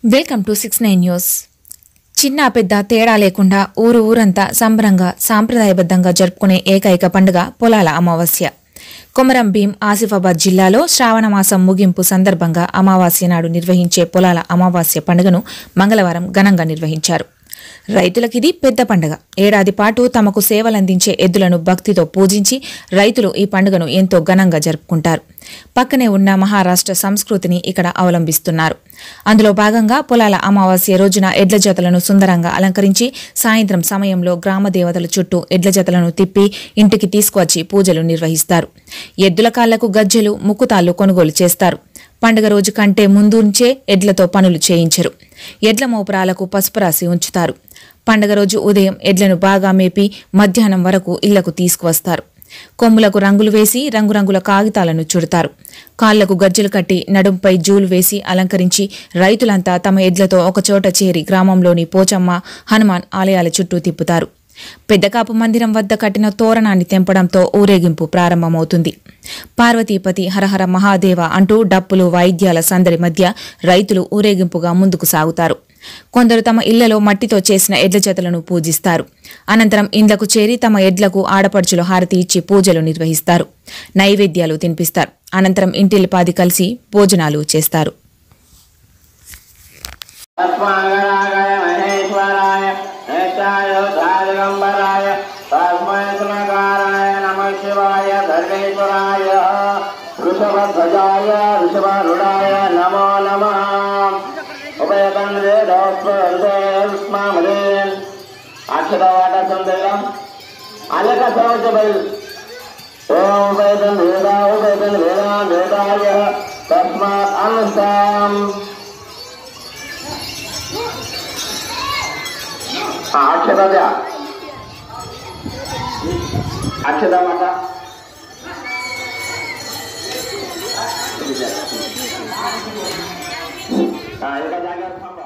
welcome to six nine news చిన్న పెద్ద తేడా లేకుండా ఊరు ఊరంతా సంబరంగా సాంప్రదాయబద్ధంగా జరుపుకునే ఏకైక పండుగ పొలాల అమావాస్య కొమరం భీం ఆసిఫాబాద్ జిల్లాలో శ్రావణ మాసం ముగింపు సందర్భంగా అమావాస్య నాడు నిర్వహించే పొలాల అమావాస్య పండుగను మంగళవారం ఘనంగా నిర్వహించారు రైతులకిది పెద్ద పండుగ ఏడాది పాటు తమకు సేవలందించే ఎద్దులను భక్తితో పూజించి రైతులు ఈ పండుగను ఎంతో ఘనంగా జరుపుకుంటారు పక్కనే ఉన్న మహారాష్ట్ర సంస్కృతిని ఇక్కడ అవలంబిస్తున్నారు అందులో భాగంగా పొలాల అమావాస్య రోజున ఎడ్ల జతలను సుందరంగా అలంకరించి సాయంత్రం సమయంలో గ్రామ దేవతల చుట్టూ ఎడ్ల జతలను తిప్పి ఇంటికి తీసుకువచ్చి పూజలు నిర్వహిస్తారు ఎద్దుల కాళ్లకు గజ్జెలు ముక్కుతాళ్లు కొనుగోలు చేస్తారు పండుగ రోజు కంటే ముందుంచే ఎడ్లతో పనులు చేయించరు ఎడ్ల మోపురాలకు పసుపు రాసి ఉంచుతారు పండుగ రోజు ఉదయం ఎడ్లను బాగా మేపి మధ్యాహ్నం వరకు ఇళ్లకు తీసుకువస్తారు కొమ్ములకు రంగులు వేసి రంగురంగుల కాగితాలను చుడతారు కాళ్లకు గజ్జలు కట్టి నడుంపై జూలు వేసి అలంకరించి రైతులంతా తమ ఎడ్లతో ఒకచోట చేరి గ్రామంలోని పోచమ్మ హనుమాన్ ఆలయాల చుట్టూ తిప్పుతారు పెద్దకాపు మందిరం వద్ద కట్టిన తోరణాన్ని తెంపడంతో ఊరేగింపు ప్రారంభమవుతుంది పార్వతీపతి హరహర మహాదేవ అంటూ డప్పులు వాయిద్యాల సందడి మధ్య రైతులు ఊరేగింపుగా ముందుకు సాగుతారు కొందరు తమ ఇళ్లలో మట్టితో చేసిన ఎడ్ల జతలను పూజిస్తారు అనంతరం ఇండ్లకు చేరి తమ ఎడ్లకు ఆడపడుచులు హారతి ఇచ్చి పూజలు నిర్వహిస్తారు నైవేద్యాలు తినిపిస్తారు అనంతరం ఇంటిల్లిపాది కలిసి భోజనాలు చేస్తారు తస్మాగరాగాయ మహేశ్వరాయ నేత్యాయోధాదిగంబరాయ తస్మై సునకారాయ నమ శివాయ ధర్మేశ్వరాయ వృషభధ్వజాయ వృషభరుడాయ నమో నమ ఉపయతం వేదోస్మామదే అక్షత వాట సుందరం అలక సంవత్సరం ఓం ఉపయతం వేద ఉపయతం వేద వేదాయ తస్మాత్ అనుష్ఠాం అక్షత అక్షత మాట ఇంకా జాగ్రత్త